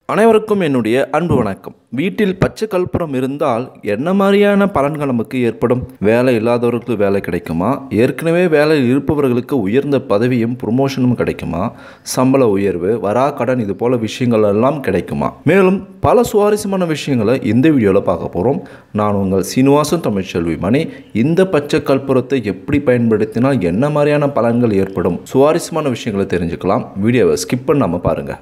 அனைவருக்கும் என்னுடைய அன்பு வணக்கம் வீட்டில் பச்சை கற்பூரம் இருந்தால் என்ன மாதிரியான பலன்கள் நமக்கு ஏற்படும் வேலை இல்லாதவர்களுக்கு வேலை கிடைக்குமா ஏற்கனவே வேலையில் இருப்பவர்களுக்கு உயர்ந்த பதவியும் ப்ரொமோஷனும் கிடைக்குமா சம்பள உயர்வு வரா கடன் இது போல விஷயங்கள் எல்லாம் கிடைக்குமா மேலும் பல சுவாரஸ்யமான விஷயங்களை இந்த வீடியோவில் பார்க்க போகிறோம் நான் உங்கள் சீனிவாசன் தமிழ்ச்செல்வி மணி இந்த பச்சை கற்பூரத்தை எப்படி பயன்படுத்தினால் என்ன மாதிரியான பலன்கள் ஏற்படும் சுவாரஸ்யமான விஷயங்களை தெரிஞ்சுக்கலாம் வீடியோவை ஸ்கிப் பண்ணாமல் பாருங்கள்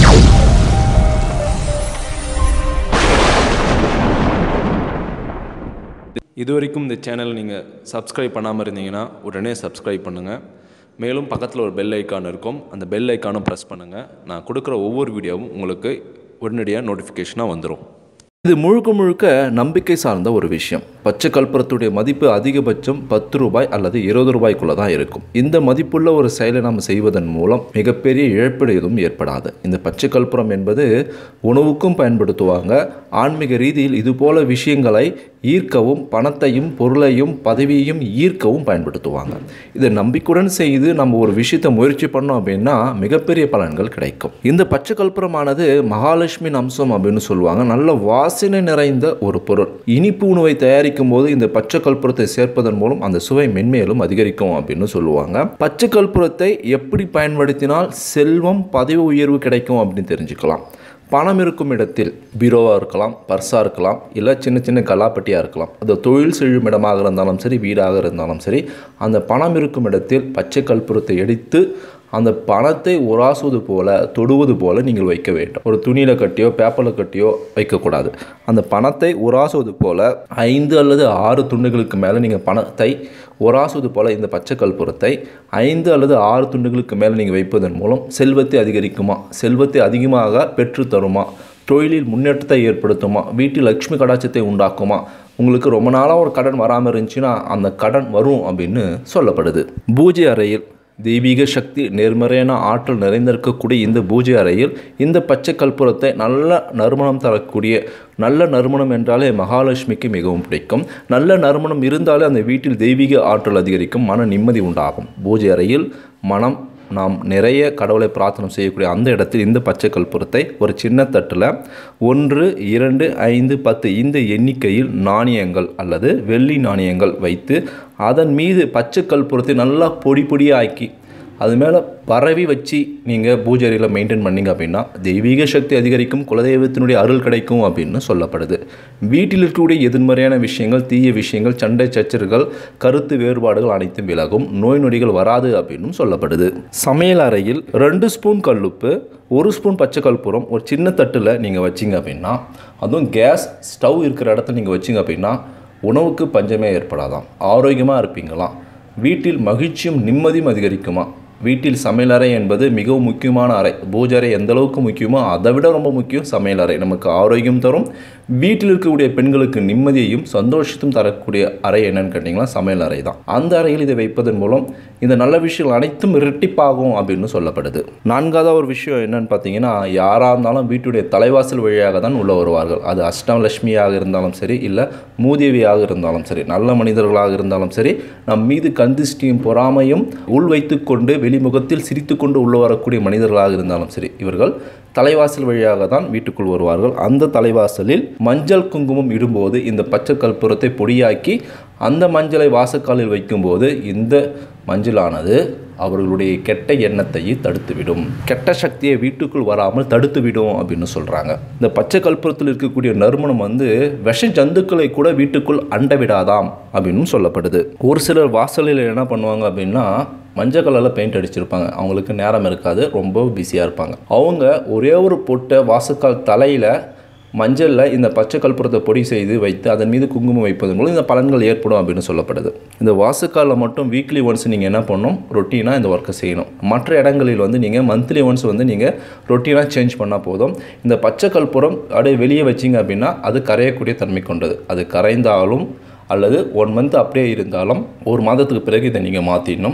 இது வரைக்கும் இந்த சேனல் நீங்கள் சப்ஸ்கிரைப் பண்ணாமல் இருந்தீங்கன்னா உடனே சப்ஸ்கிரைப் பண்ணுங்கள் மேலும் பக்கத்தில் ஒரு பெல் ஐக்கான் இருக்கும் அந்த பெல் ஐக்கானும் ப்ரெஸ் பண்ணுங்கள் நான் கொடுக்குற ஒவ்வொரு வீடியோவும் உங்களுக்கு உடனடியாக நோட்டிஃபிகேஷனாக வந்துடும் இது முழுக்க முழுக்க நம்பிக்கை சார்ந்த ஒரு விஷயம் பச்சை கற்பூரத்துடைய மதிப்பு அதிகபட்சம் பத்து ரூபாய் அல்லது இருபது ரூபாய்க்குள்ள தான் இருக்கும் இந்த மதிப்புள்ள ஒரு செயலை நாம் செய்வதன் மூலம் மிகப்பெரிய இழப்பீடு எதுவும் ஏற்படாது இந்த பச்சை கற்பூரம் என்பது உணவுக்கும் பயன்படுத்துவாங்க ஆன்மீக ரீதியில் இது போல விஷயங்களை ஈர்க்கவும் பணத்தையும் பொருளையும் பதவியையும் ஈர்க்கவும் பயன்படுத்துவாங்க இதை நம்பிக்கையுடன் செய்து நம்ம ஒரு விஷயத்தை முயற்சி பண்ணோம் அப்படின்னா மிகப்பெரிய பலன்கள் கிடைக்கும் இந்த பச்சை கற்பூரமானது மகாலட்சுமி அம்சம் அப்படின்னு சொல்லுவாங்க நல்ல வாசனை நிறைந்த ஒரு பொருள் இனிப்பு உணவை தயாரிக்கும் போது இந்த பச்சை கற்பூரத்தை சேர்ப்பதன் மூலம் அந்த சுவை மென்மேலும் அதிகரிக்கும் அப்படின்னு சொல்லுவாங்க பச்சை கற்பூரத்தை எப்படி பயன்படுத்தினால் செல்வம் பதவி உயர்வு கிடைக்கும் அப்படின்னு தெரிஞ்சுக்கலாம் பணம் இருக்கும் இடத்தில் பீரோவாக இருக்கலாம் பர்ஸாக இருக்கலாம் இல்லை சின்ன சின்ன கலாப்பட்டியாக இருக்கலாம் அது தொழில் செய்யும் இடமாக இருந்தாலும் சரி வீடாக இருந்தாலும் சரி அந்த பணம் இருக்கும் இடத்தில் பச்சை கற்பூரத்தை எடுத்து அந்த பணத்தை உராசுவது போல தொடுவது போல நீங்கள் வைக்க வேண்டும் ஒரு துணியில் கட்டியோ பேப்பரில் கட்டியோ வைக்கக்கூடாது அந்த பணத்தை உராசுவது போல ஐந்து அல்லது ஆறு துண்டுகளுக்கு மேலே நீங்கள் பணத்தை உராசுவது போல இந்த பச்சை கற்பூரத்தை ஐந்து அல்லது ஆறு துண்டுகளுக்கு மேலே நீங்கள் வைப்பதன் மூலம் செல்வத்தை அதிகரிக்குமா செல்வத்தை அதிகமாக பெற்று தருமா தொழிலில் முன்னேற்றத்தை ஏற்படுத்துமா வீட்டில் லக்ஷ்மி கடாட்சத்தை உண்டாக்குமா உங்களுக்கு ரொம்ப நாளாக ஒரு கடன் வராமல் இருந்துச்சுன்னா அந்த கடன் வரும் அப்படின்னு சொல்லப்படுது பூஜை அறையில் தெய்வீக சக்தி நேர்மறையான ஆற்றல் நிறைந்திருக்கக்கூடிய இந்த பூஜை அறையில் இந்த பச்சை கற்பூரத்தை நல்ல நறுமணம் தரக்கூடிய நல்ல நறுமணம் என்றாலே மகாலட்சுமிக்கு மிகவும் பிடிக்கும் நல்ல நறுமணம் இருந்தாலே அந்த வீட்டில் தெய்வீக ஆற்றல் அதிகரிக்கும் மன நிம்மதி உண்டாகும் பூஜை அறையில் மனம் நாம் நிறைய கடவுளை பிரார்த்தனை செய்யக்கூடிய அந்த இடத்தில் இந்த பச்சை கற்பூரத்தை ஒரு சின்ன தட்டில் ஒன்று இரண்டு ஐந்து பத்து இந்த எண்ணிக்கையில் நாணயங்கள் அல்லது வெள்ளி நாணயங்கள் வைத்து அதன் மீது பச்சை கற்பூரத்தை நல்லா பொடி பொடியாக்கி அது மேலே பரவி வச்சு நீங்கள் பூஜையில் மெயின்டைன் பண்ணீங்க அப்படின்னா தெய்வீக சக்தி அதிகரிக்கும் குலதெய்வத்தினுடைய அருள் கிடைக்கும் அப்படின்னு சொல்லப்படுது வீட்டில் இருக்கக்கூடிய எதிர்மறையான விஷயங்கள் தீய விஷயங்கள் சண்டை சச்சரவுகள் கருத்து வேறுபாடுகள் அனைத்தும் விலகும் நோய் நொடிகள் வராது அப்படின்னு சொல்லப்படுது சமையல் அறையில் ரெண்டு ஸ்பூன் கல்லுப்பு ஒரு ஸ்பூன் பச்சை கற்பூரம் ஒரு சின்ன தட்டில் நீங்கள் வச்சிங்க அப்படின்னா அதுவும் கேஸ் ஸ்டவ் இருக்கிற இடத்துல நீங்கள் வச்சிங்க அப்படின்னா உணவுக்கு பஞ்சமே ஏற்படாதாம் ஆரோக்கியமாக இருப்பீங்களாம் வீட்டில் மகிழ்ச்சியும் நிம்மதியும் அதிகரிக்குமா வீட்டில் சமையலறை என்பது மிகவும் முக்கியமான அறை பூஜை அறை எந்த அளவுக்கு முக்கியமோ அதை விட ரொம்ப முக்கியம் சமையலறை நமக்கு ஆரோக்கியம் தரும் வீட்டில் இருக்கக்கூடிய பெண்களுக்கு நிம்மதியையும் சந்தோஷத்தையும் தரக்கூடிய அறை என்னன்னு கேட்டிங்கன்னா சமையல் அறை தான் அந்த அறையில் இதை வைப்பதன் மூலம் இந்த நல்ல விஷயங்கள் அனைத்தும் இரட்டிப்பாகும் அப்படின்னு சொல்லப்படுது நான்காவது ஒரு விஷயம் என்னன்னு பார்த்தீங்கன்னா யாராக இருந்தாலும் வீட்டுடைய தலைவாசல் வழியாக தான் உள்ள வருவார்கள் அது அஷ்டலட்சுமியாக இருந்தாலும் சரி இல்லை மூதேவியாக இருந்தாலும் சரி நல்ல மனிதர்களாக இருந்தாலும் சரி நம் மீது கந்திஷ்டியும் பொறாமையும் உள் வைத்துக்கொண்டு வெளிமுகத்தில் சிரித்துக்கொண்டு உள்ள வரக்கூடிய மனிதர்களாக இருந்தாலும் சரி இவர்கள் தலைவாசல் வழியாக தான் வீட்டுக்குள் வருவார்கள் அந்த தலைவாசலில் மஞ்சள் குங்குமம் இடும்போது இந்த பச்சை கற்பூரத்தை பொடியாக்கி அந்த மஞ்சளை வாசக்காலில் வைக்கும்போது இந்த மஞ்சளானது அவர்களுடைய கெட்ட எண்ணத்தையே தடுத்துவிடும் கெட்ட சக்தியை வீட்டுக்குள் வராமல் தடுத்துவிடும் அப்படின்னு சொல்கிறாங்க இந்த பச்சை கற்பூரத்தில் இருக்கக்கூடிய நறுமணம் வந்து விஷ ஜந்துக்களை கூட வீட்டுக்குள் அண்ட விடாதாம் அப்படின்னு சொல்லப்படுது ஒரு சிலர் வாசலில் என்ன பண்ணுவாங்க அப்படின்னா மஞ்சள் கலரில் பெயிண்ட் அடிச்சிருப்பாங்க அவங்களுக்கு நேரம் இருக்காது ரொம்ப பிஸியாக இருப்பாங்க அவங்க ஒரே ஒரு பொட்டை வாசக்கால் தலையில் மஞ்சளில் இந்த பச்சை கற்பூரத்தை பொடி செய்து வைத்து அதன் மீது குங்குமம் வைப்பதன் மூலம் இந்த பலன்கள் ஏற்படும் அப்படின்னு சொல்லப்படுது இந்த வாசுக்காலில் மட்டும் வீக்லி ஒன்ஸ் நீங்கள் என்ன பண்ணணும் ரொட்டீனாக இந்த ஒர்க்கை செய்யணும் மற்ற இடங்களில் வந்து நீங்கள் மந்த்லி ஒன்ஸ் வந்து நீங்கள் ரொட்டீனாக சேஞ்ச் பண்ணால் போதும் இந்த பச்சை கற்பூரம் அப்படியே வெளியே வச்சிங்க அப்படின்னா அது கரையக்கூடிய தன்மை கொண்டது அது கரைந்தாலும் அல்லது ஒன் மந்த் அப்படியே இருந்தாலும் ஒரு மாதத்துக்கு பிறகு இதை நீங்கள் மாற்றிடணும்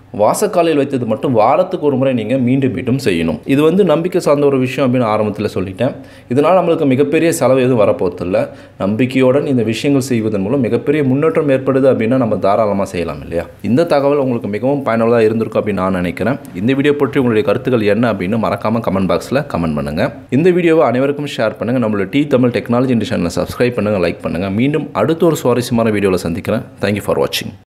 வாசக்காலில் வைத்தது மட்டும் வாரத்துக்கு ஒரு முறை நீங்கள் மீண்டும் மீண்டும் செய்யணும் இது வந்து நம்பிக்கை சார்ந்த ஒரு விஷயம் அப்படின்னு ஆரம்பத்தில் சொல்லிட்டேன் இதனால் நம்மளுக்கு மிகப்பெரிய செலவு எதுவும் வரப்போகிறதில்ல நம்பிக்கையுடன் இந்த விஷயங்கள் செய்வதன் மூலம் மிகப்பெரிய முன்னேற்றம் ஏற்படுது அப்படின்னா நம்ம தாராளமாக செய்யலாம் இல்லையா இந்த தகவல் உங்களுக்கு மிகவும் பயனுள்ளதாக இருந்திருக்கும் அப்படின்னு நான் நினைக்கிறேன் இந்த வீடியோ பற்றி உங்களுடைய கருத்துக்கள் என்ன அப்படின்னு மறக்காமல் கமெண்ட் பாக்ஸில் கமெண்ட் பண்ணுங்கள் இந்த வீடியோவை அனைவருக்கும் ஷேர் பண்ணுங்கள் நம்மளோட டி தமிழ் டெக்னாலஜி சேனலை சப்ஸ்கிரைப் பண்ணுங்கள் லைக் பண்ணுங்கள் மீண்டும் அடுத்த ஒரு சுவாரஸ்யமான வீடியோவில் சந்திக்கிறேன் தேங்க்யூ ஃபார் வாட்சிங்